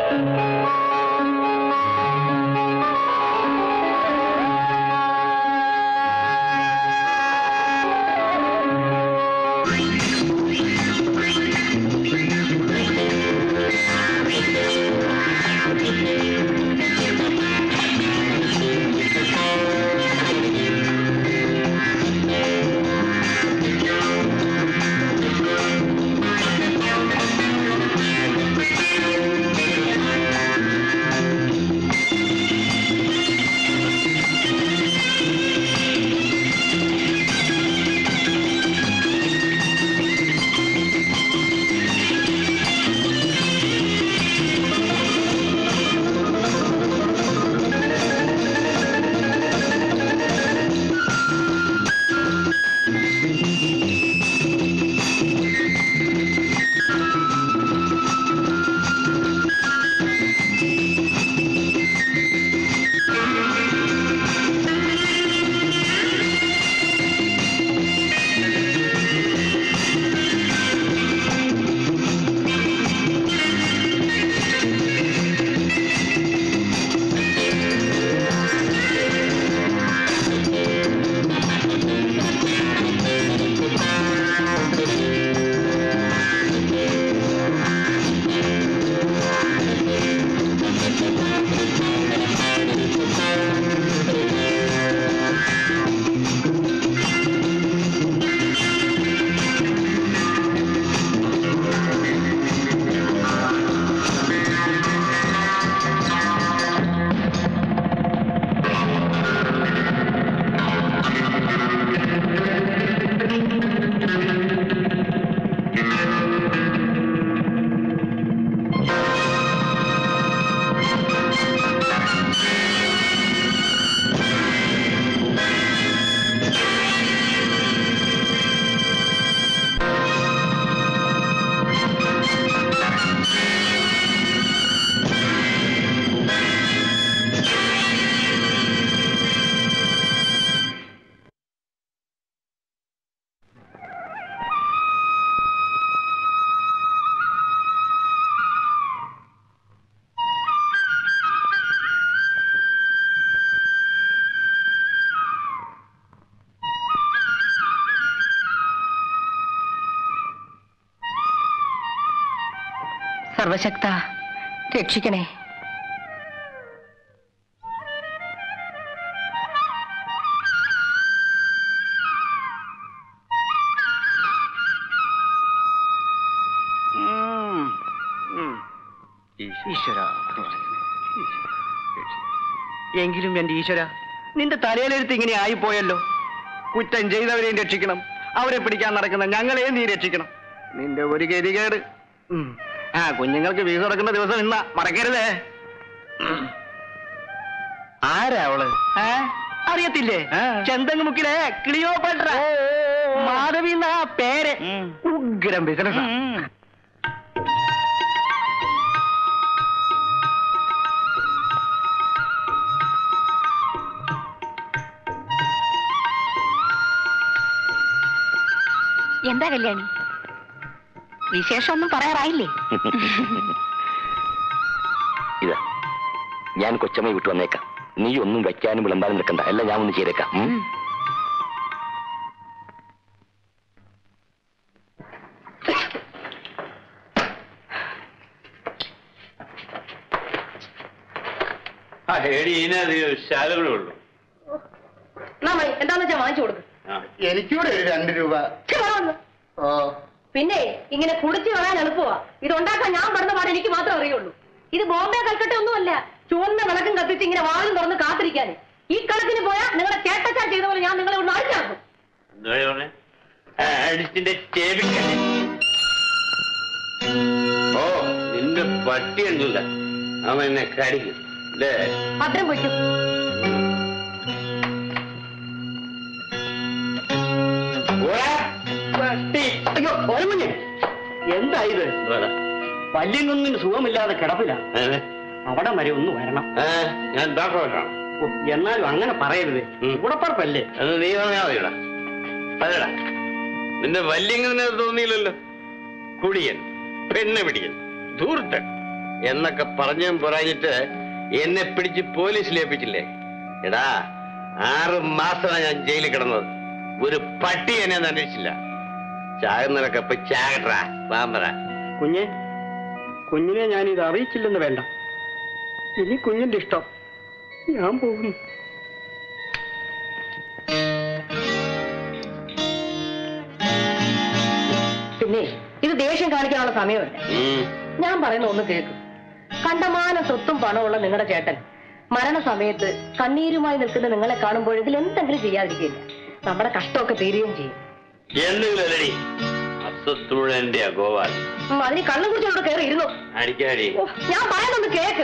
സർവശക്ത രക്ഷിക്കണേ ഈശ്വര എങ്കിലും എന്റെ ഈശ്വര നിന്റെ തലയിലെഴുത്ത് ഇങ്ങനെ ആയിപ്പോയല്ലോ കുറ്റം ചെയ്തവരെയും രക്ഷിക്കണം അവരെ പിടിക്കാൻ നടക്കുന്ന ഞങ്ങളെയും നീ രക്ഷിക്കണം നിന്റെ ഒരു ഗതികേട് ഉം. ആ കുഞ്ഞുങ്ങൾക്ക് വീസ് തുറക്കുന്ന ദിവസം ഇന്ന മറക്കരുതേ ഉം. ആരാ അവള് ഏ? അറിയത്തില്ലേ ചെന്തങ്ങുമുക്കിലെ ക്ലിയോപട്ര മാധവി എന്നാ പേര് ഉഗ്രം ബിസിനസ് എന്താ കല്യാണി വിശേഷമൊന്നും പറയാറായില്ലേ ഇതാ ഞാൻ കൊച്ചമ്മയെ വിട്ടു വന്നേക്കാം നീ ഒന്നും വെക്കാനും വിളമ്പാനും നിൽക്കണ്ട എല്ലാം ഞാൻ ഒന്ന് ചെയ്തേക്കാം ഉം? ആ ഏടി ഇതിനധികം ശാലകളേ ഉള്ളൂ എന്താന്ന് വെച്ചാ വാങ്ങിച്ചു കൊടുക്കും എനിക്കൂടെ ഒരു രണ്ട് രൂപ ഓ പിന്നെ ഇങ്ങനെ കുടിച്ചു കളയാൻ എളുപ്പമാ ഇത് ഉണ്ടാക്കാൻ ഞാൻ പറഞ്ഞ പാടെ എനിക്ക് മാത്രമേ അറിയുള്ളൂ ഇത് ബോംബെ കൽക്കട്ട ഒന്നുമല്ല ചുവന്ന വിളക്കും കത്തിച്ച് ഇങ്ങനെ വാളും തുറന്ന് കാത്തിരിക്കാന് ഈ കണക്കിന് പോയാൽ നിങ്ങളുടെ ചേട്ടച്ചാൻ ചെയ്ത പോലെ ഞാൻ നിങ്ങളെ ഒന്ന് അഴിച്ചാക്കും എന്താ പറഞ്ഞേ അടിച്ചിന്റെ ചേവിക്കല്ലേ ഓ നിന്റെ പട്ടി ഉണ്ടല്ല അവൻ എന്നെ കടിക്കും അല്ലേ ഭദ്രം പൊയ്ക്കും അയ്യോ ഓരമുഞ്ഞ് എന്താ ഇത് വല്യങ്ങൊന്നിന് സുഖമില്ലാതെ കിടപ്പില്ല അവിടെ വരെ ഒന്ന് വരണം ഞാൻ ഡോക്ടറാണ് ഓ, എന്നാലും അങ്ങനെ പറയരുത് ഉടപ്പറപ്പല്ലേ അത് നീ പറഞ്ഞാ മതിയടാ അതേടാ നിന്റെ വല്യങ്ങനെ തോന്നിയില്ലല്ലോ കുടിയൻ പെണ്ണ് പിടിയൻ ധൂർത്തൻ എന്നൊക്കെ പറഞ്ഞും പറഞ്ഞിട്ട് എന്നെ പിടിച്ച് പോലീസിൽ ഏൽപ്പിച്ചില്ലേ എടാ ആറ് മാസമാണ് ഞാൻ ജയിലിൽ കിടന്നത് ഒരു പട്ടി എന്നെ ഒന്നും അന്വേഷിച്ചില്ല ചാകുന്നവരൊക്കെ ഇപ്പൊ ചാകട്ടാ പാമ്പറ കുഞ്ഞെ കുഞ്ഞിനെ ഞാൻ ഇത് അറിയിച്ചില്ലെന്ന് വേണ്ട ഇനി കുഞ്ഞിന്റെ ഇഷ്ടം ഞാൻ പോകുന്നു പിന്നെ ഇത് ദേഷ്യം കാണിക്കാനുള്ള സമയമല്ല ഉം. ഞാൻ പറയുന്ന ഒന്ന് കേൾക്കും കണ്ടമാന സ്വത്തും പണമുള്ള നിങ്ങളുടെ ചേട്ടൻ മരണസമയത്ത് കണ്ണീരുമായി നിൽക്കുന്ന നിങ്ങളെ കാണുമ്പോൾ ഇതിൽ എന്തെങ്കിലും ചെയ്യാതിരിക്കില്ല നമ്മുടെ കഷ്ടമൊക്കെ തീരുകയും ചെയ്യും എന്തെങ്കിലും അല്ലടി അസ്വത്തുഴന്റെ ഗോപാൽ ഉം, അതിന് കണ്ണും കുറിച്ചോട് കയറി ഇരുന്നു അടിക്കാടി ഓ, ഞാൻ പറയുന്നൊന്ന് കേക്ക്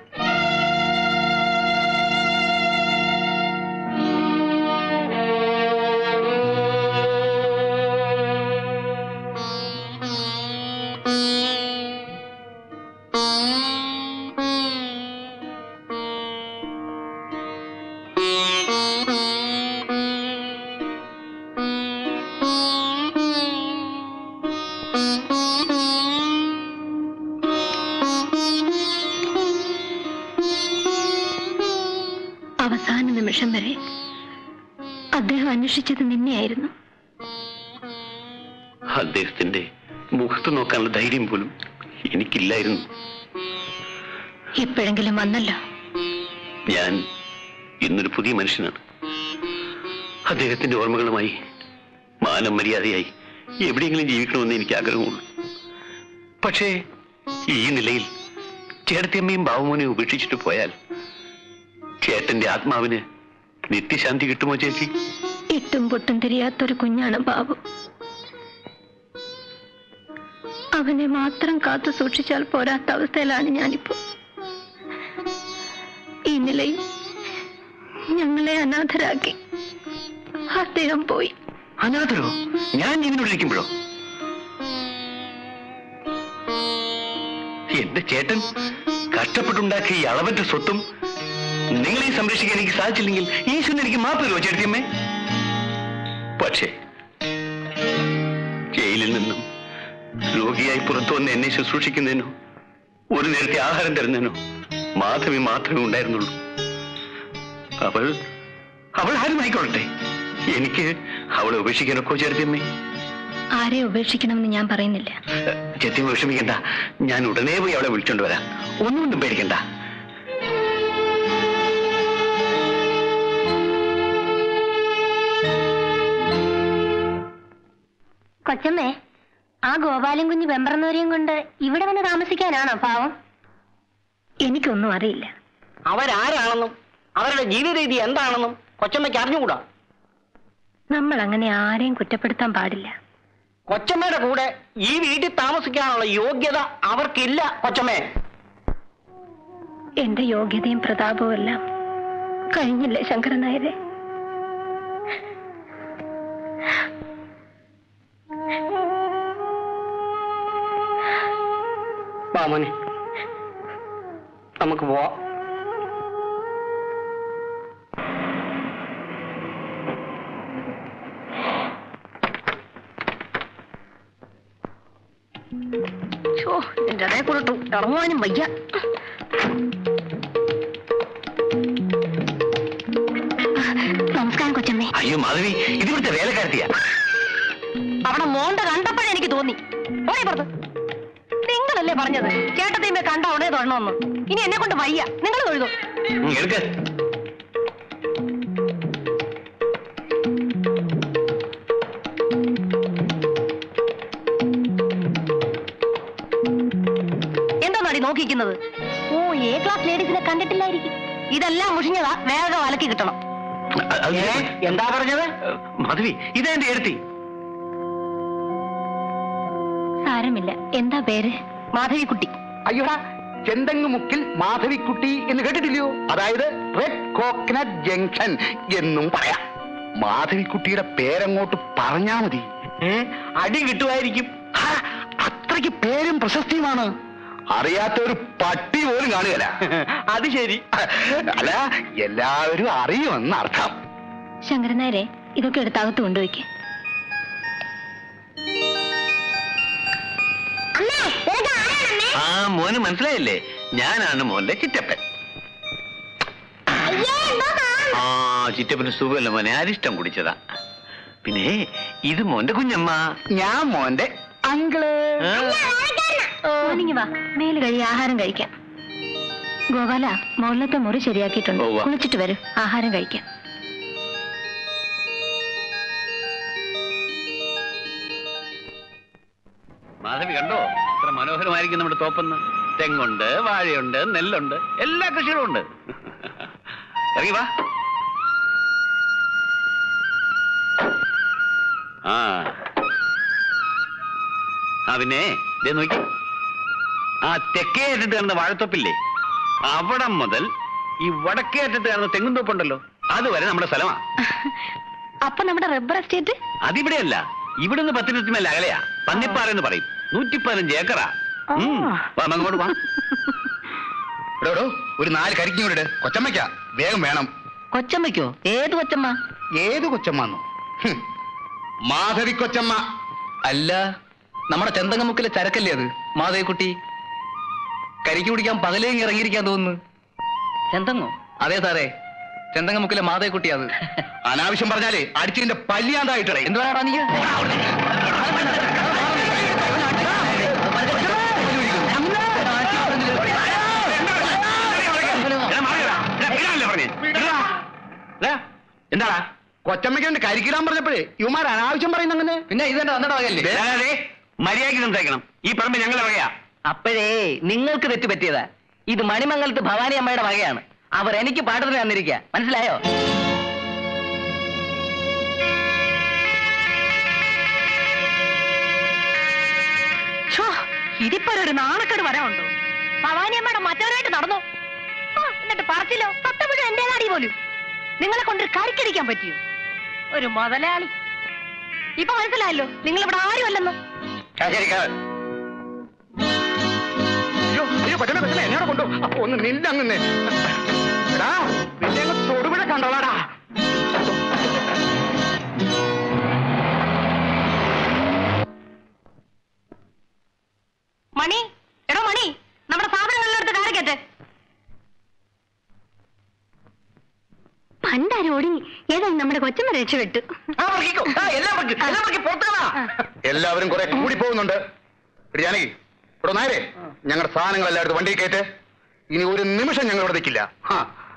അവസാന നിമിഷം വരെ അദ്ദേഹം അന്വേഷിച്ചത് നിന്നെയായിരുന്നു അദ്ദേഹത്തിന്റെ മുഖത്ത് നോക്കാനുള്ള ധൈര്യം പോലും എനിക്കില്ലായിരുന്നു ഇപ്പോഴെങ്കിലും വന്നല്ലോ ഞാൻ ഇന്നൊരു പുതിയ മനുഷ്യനാണ് അദ്ദേഹത്തിന്റെ ഓർമ്മകളുമായി മാനം മര്യാദയായി എവിടെയെങ്കിലും ജീവിക്കണമെന്ന് എനിക്ക് ആഗ്രഹമുള്ളൂ പക്ഷേ ഈ നിലയിൽ ചേട്ടത്തിയമ്മയും ബാബുമോനെയും ഉപേക്ഷിച്ചിട്ട് പോയാൽ ചേട്ടന്റെ ആത്മാവിന് നിത്യശാന്തി കിട്ടുമോ ചേച്ചി ഇട്ടും പൊട്ടും തിരിയാത്തൊരു കുഞ്ഞാണ് ബാബു അവനെ മാത്രം കാത്തു സൂക്ഷിച്ചാൽ പോരാത്ത അവസ്ഥയിലാണ് ഞാനിപ്പോ ഈ നിലയിൽ ഞങ്ങളെ അനാഥരാക്കി അദ്ദേഹം പോയി അനാഥരോ ഞാൻ ജീവനോടിരിക്കുമ്പോഴോ എന്റെ ചേട്ടൻ കഷ്ടപ്പെട്ടുണ്ടാക്കിയ ഈ അളവറ്റ സ്വത്തും നിങ്ങളെ സംരക്ഷിക്കാൻ എനിക്ക് സാധിച്ചില്ലെങ്കിൽ ഈശ്വരൻ എനിക്ക് മാപ്പ് തരുമോ ചേട്ടത്തിയമ്മേ പക്ഷേ ജയിലിൽ നിന്നും രോഗിയായി പുറത്തു വന്ന് എന്നെ ശുശ്രൂഷിക്കുന്നതിനോ ഒരു നേരത്തെ ആഹാരം തരുന്നതിനോ മാധവി മാത്രമേ ഉണ്ടായിരുന്നുള്ളൂ അവൾ അവൾ ആരുമായിക്കൊള്ളട്ടെ എനിക്ക് അവളെ ഉപേക്ഷിക്കാനൊക്കെ ചേർത്തിയമ്മേ ആരെ ഉപേക്ഷിക്കണമെന്ന് ഞാൻ പറയുന്നില്ല ചെത്തി വിഷമിക്കണ്ട ഞാൻ ഉടനെ പോയി അവളെ വിളിച്ചോണ്ട് വരാം ഒന്നുകൊണ്ടും പേടിക്കണ്ട കൊച്ചമ്മേ ആ ഗോപാലൻ കുഞ്ഞ് വെമ്പറന്നവരെയും കൊണ്ട് ഇവിടെ വന്ന് താമസിക്കാനാണോ പാവം എനിക്കൊന്നും അറിയില്ല അവരാരാണെന്നും അവരുടെ ജീവിത രീതി എന്താണെന്നും കൊച്ചമ്മയ്ക്ക് അറിഞ്ഞുകൂടാ നമ്മൾ അങ്ങനെ ആരെയും കുറ്റപ്പെടുത്താൻ പാടില്ല കൊച്ചമ്മയുടെ കൂടെ ഈ വീട്ടിൽ താമസിക്കാനുള്ള യോഗ്യത അവർക്കില്ല കൊച്ചമ്മേ എന്റെ യോഗ്യതയും പ്രതാപവും എല്ലാം കഴിഞ്ഞില്ലേ ശങ്കരൻ നായരെ വാമോനെ നമുക്ക് പോവാം ഛോ, എന്റെ അതേ കൊടുത്തു ഇറങ്ങുവാനും വയ്യ നമസ്കാരം കൊച്ചമ്മേ അയ്യോ മാധവി ഇതിവിടുത്തെ വേലക്കാരത്തിയാ അവിടെ മോണ്ട കണ്ടപ്പോഴേ എനിക്ക് തോന്നി ഓടി പുറത്ത് നിങ്ങളല്ലേ പറഞ്ഞത് ചേട്ടത്തിയമ്മ കണ്ട ഉടനെ തൊഴണമെന്ന് ഇനി എന്നെ കൊണ്ട് വയ്യ നിങ്ങൾ തൊഴുതു ഉം, എടുക്ക് എന്താ നടി നോക്കിക്കുന്നത് ഓ എ ക്ലാസ് ലേഡീസിനെ കണ്ടിട്ടില്ലായിരിക്കും ഇതെല്ലാം മുഷിഞ്ഞതാ വേഗം അലക്കി കിട്ടണം അ- അത് ഏ, എന്താ പറഞ്ഞത് ഏ, മാധവി ഇതാ എന്റെ എടുത്തി സാരമില്ല എന്താ പേര് മാധവിക്കുട്ടി അയ്യോടാ ചെന്തങ്ങുമുക്കിൽ മാധവിക്കുട്ടി എന്ന് കേട്ടിട്ടില്ലയോ അതായത് റെഡ് കോക്കനട്ട് ജംഗ്ഷൻ എന്നും പറയാം മാധവിക്കുട്ടിയുടെ പേരങ്ങോട്ട് പറഞ്ഞാ മതി ഏ, അടി കിട്ടുമായിരിക്കും ഹാ, അത്രയ്ക്ക് പേരും പ്രശസ്തിയുമാണ് അറിയാത്ത ഒരു പട്ടി പോലും കാണുകയല്ല അത് ശരി അല്ല എല്ലാവരും അറിയുമെന്ന് അർത്ഥം ശങ്കരൻ നായരെ ഇതൊക്കെ എടുത്തകത്ത് കൊണ്ടുവയ്ക്ക് അമ്മേ നിനക്ക് ആരാണമ്മേ ആ മോന് മനസ്സിലായില്ലേ ഞാനാണ് മോന്റെ ചിറ്റപ്പൻ ആ ചിറ്റപ്പന് സുഖമല്ല മോനെ അരിഷ്ടം കുടിച്ചതാ പിന്നെ ഇത് മോന്റെ കുഞ്ഞമ്മ ഞാൻ മോന്റെ അങ്കിള് ആ, മോർണിംഗ് വാ മേല് കഴി ആഹാരം കഴിക്കാം ഗോപാല മുകളിലത്തെ മുറി ശരിയാക്കിയിട്ടുണ്ട് ഉവ്വ. കുളിച്ചിട്ട് വരൂ ആഹാരം കഴിക്കാം മാധവി കണ്ടോ ഇത്ര മനോഹരമായിരിക്കും നമ്മുടെ തോപ്പെന്ന് തെങ്ങുണ്ട് വാഴയുണ്ട് നെല്ലുണ്ട് എല്ലാ കൃഷികളും ഉണ്ട് ഇറങ്ങി വാ ആ ആ പിന്നെ ദേ നോക്കി ആ തെക്കേ അറ്റത്ത് കാണുന്ന വാഴത്തോപ്പില്ലേ അവിടം മുതൽ ഈ വടക്കേ അറ്റത്ത് കാണുന്ന തെങ്ങും തോപ്പുണ്ടല്ലോ അതുവരെ നമ്മുടെ സ്ഥലമാ അപ്പൊ നമ്മുടെ റബ്ബർ എസ്റ്റേറ്റ് അതിവിടെയല്ല ഇവിടുന്ന് പത്തിനത്തി മേലെ അകലെയാ പന്നിപ്പാറ എന്ന് പറയും നൂറ്റി പതിനഞ്ച് ഏക്കറാ ഉം. വാ, അങ്ങോട്ട് വാ എടോ, എടോ, ഒരു നാല് കരിക്കും കൂടെ ഇട്. കൊച്ചമ്മയ്ക്കാ വേഗം വേണം കൊച്ചമ്മയ്ക്കോ ഏത് കൊച്ചമ്മ ഏത് കൊച്ചമ്മന്നു മാധവി കൊച്ചമ്മ അല്ല നമ്മുടെ ചെന്തങ്ങമുക്കിലെ ചരക്കല്ലേ അത് മാധവിക്കുട്ടി കരിക്ക് കുടിക്കാൻ പകലേങ്ങി ഇറങ്ങിയിരിക്കാൻ തോന്നുന്നു ചെന്തങ്ങോ അതെ സാറേ ചെന്തങ്ങമുക്കിലെ മാധവിക്കുട്ടി അത് അനാവശ്യം പറഞ്ഞാലേ അടിച്ചതിന്റെ പല്ലിയാണ്ടായിട്ടേ എന്ത് പറയാടാ നീ എടാ, മാറിയെടാ. എടാ, വീഴാനല്ലേ പറഞ്ഞേ? വീഴാ. എടാ, എന്താടാ കൊച്ചമ്മയ്ക്ക് വേണ്ടി കരിക്കിടാൻ പറഞ്ഞപ്പോഴേ ഇവന്മാർ അനാവശ്യം പറയുന്ന അങ്ങനെ പിന്നെ ഇതെന്റെ വന്നിട്ട് വകയല്ലേ ദേ, ദേ, ദേ, മര്യാദയ്ക്ക് സംസാരിക്കണം ഈ പറമ്പ് ഞങ്ങളെ വകയാ അപ്പോഴേ നിങ്ങൾക്ക് തെറ്റ് പറ്റിയതാ ഇത് മണിമംഗലത്ത് ഭവാനി അമ്മയുടെ വകയാണ് അവർ എനിക്ക് പാട്ടത്തിന് തന്നിരിക്കുക മനസ്സിലായോ ഇതിപ്പോ ഒരു നാണക്കേട് വരാനുണ്ടോ ഭവാനിയമ്മയുടെ മറ്റവരായിട്ട് നടന്നു ആ, എന്നിട്ട് പറച്ചില്ലോ തൊട്ട മുഴുവൻ എന്റെ നാടി പോലും നിങ്ങളെ കൊണ്ടൊരു കരിക്കടിക്കാൻ പറ്റിയോ ഒരു മുതലാളി ഇപ്പൊ മനസ്സിലായല്ലോ നിങ്ങൾ ഇവിടെ ആരുമല്ലെന്ന് അയ്യോ അയ്യോ കൊച്ചമ്മ കൊച്ചമ്മ എന്നോട് കൊണ്ടു അപ്പൊ ഒന്ന് നില്ലങ്ങനെ എടാ നിന്നെ അങ്ങ് തൊടുപുഴ കണ്ടോളാടാ മണി എടോ മണി നമ്മുടെ സാധനങ്ങളിലെടുത്ത് കാറിക്കട്ടെ പണ്ടാരും ഒടുങ്ങി ഏതായാലും നമ്മുടെ കൊച്ചമ്മ രക്ഷപ്പെട്ടു എല്ലാവരും കുറെ കൂടി പോകുന്നുണ്ട് എടി ജാനകി ഇവിടെ നേരെ ഞങ്ങളുടെ സാധനങ്ങൾ എല്ലായിടത്തും വണ്ടിയിൽ കയറ്റ് ഇനി ഒരു നിമിഷം ഞങ്ങൾ ഇവിടെ നിൽക്കില്ല ഹാ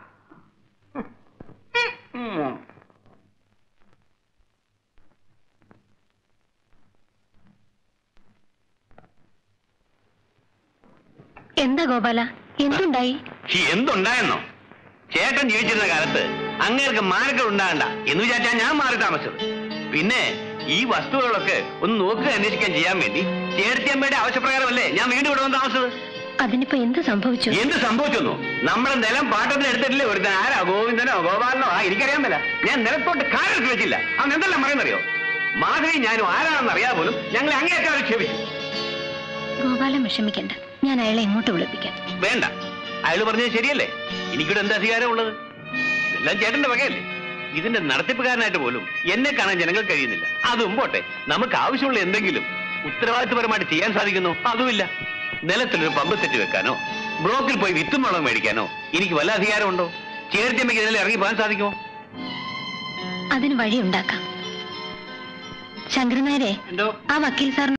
എന്താ ഗോപാല എന്തുണ്ടായി ഈ എന്തുണ്ടായെന്നോ ചേട്ടൻ ജീവിച്ചിരുന്ന കാലത്ത് അങ്ങേർക്ക് മാരക്കൾ ഉണ്ടാകണ്ട എന്ന് വിചാരിച്ചാ ഞാൻ മാറി താമസിച്ചത് പിന്നെ ഈ വസ്തുക്കളൊക്കെ ഒന്ന് നോക്കുക അന്വേഷിക്കാൻ ചെയ്യാൻ വേണ്ടി ചേർത്തിയമ്മയുടെ ആവശ്യപ്രകാരമല്ലേ ഞാൻ വീണ്ടും ഇവിടെ വന്ന് താമസിച്ചത് അതിനിപ്പോ എന്ത് സംഭവിച്ചു എന്ത് സംഭവിച്ചെന്നോ നമ്മുടെ നിലം പാട്ടത്തിന് എടുത്തിട്ടില്ലേ ഒരുത്തൻ ആരാ ഗോവിന്ദനോ ഗോപാലനോ ആ എനിക്കറിയാൻ മേല ഞാൻ നിലത്തോട്ട് കാലെടുത്ത് വെച്ചില്ല അവൻ എന്തെല്ലാം പറയുന്നറിയോ മാധവി ഞാനും ആരാണെന്ന് അറിയാതെ പോലും ഞങ്ങളെ അങ്ങേയറ്റം ആക്ഷേപിച്ചു ഗോപാലൻ വിഷമിക്കണ്ട ഞാൻ അയാളെ ഇങ്ങോട്ട് വിളിപ്പിക്കാം വേണ്ട അയാൾ പറഞ്ഞത് ശരിയല്ലേ എനിക്കിവിടെ എന്ത് അധികാരം ഉള്ളത് ഇതെല്ലാം ചേട്ടന്റെ വകയല്ലേ ഇതിന്റെ നടത്തിപ്പുകാരനായിട്ട് പോലും എന്നെ കാണാൻ ജനങ്ങൾ കഴിയുന്നില്ല അതും പോട്ടെ നമുക്ക് ആവശ്യമുള്ള എന്തെങ്കിലും ഉത്തരവാദിത്വപരമായിട്ട് ചെയ്യാൻ സാധിക്കുന്നു അതുമില്ല നിലത്തിലൊരു പമ്പ് സെറ്റ് വെക്കാനോ ബ്ലോക്കിൽ പോയി വിത്തും വളം മേടിക്കാനോ എനിക്ക് വല്ല അധികാരമുണ്ടോ ചേർത്തിയമ്മയ്ക്ക് ഇതിൽ ഇറങ്ങി പോകാൻ സാധിക്കുമോ അതിന് വഴി ഉണ്ടാക്കാം ശങ്കരനായരെ എന്തോ ആ വക്കീൽ സാർ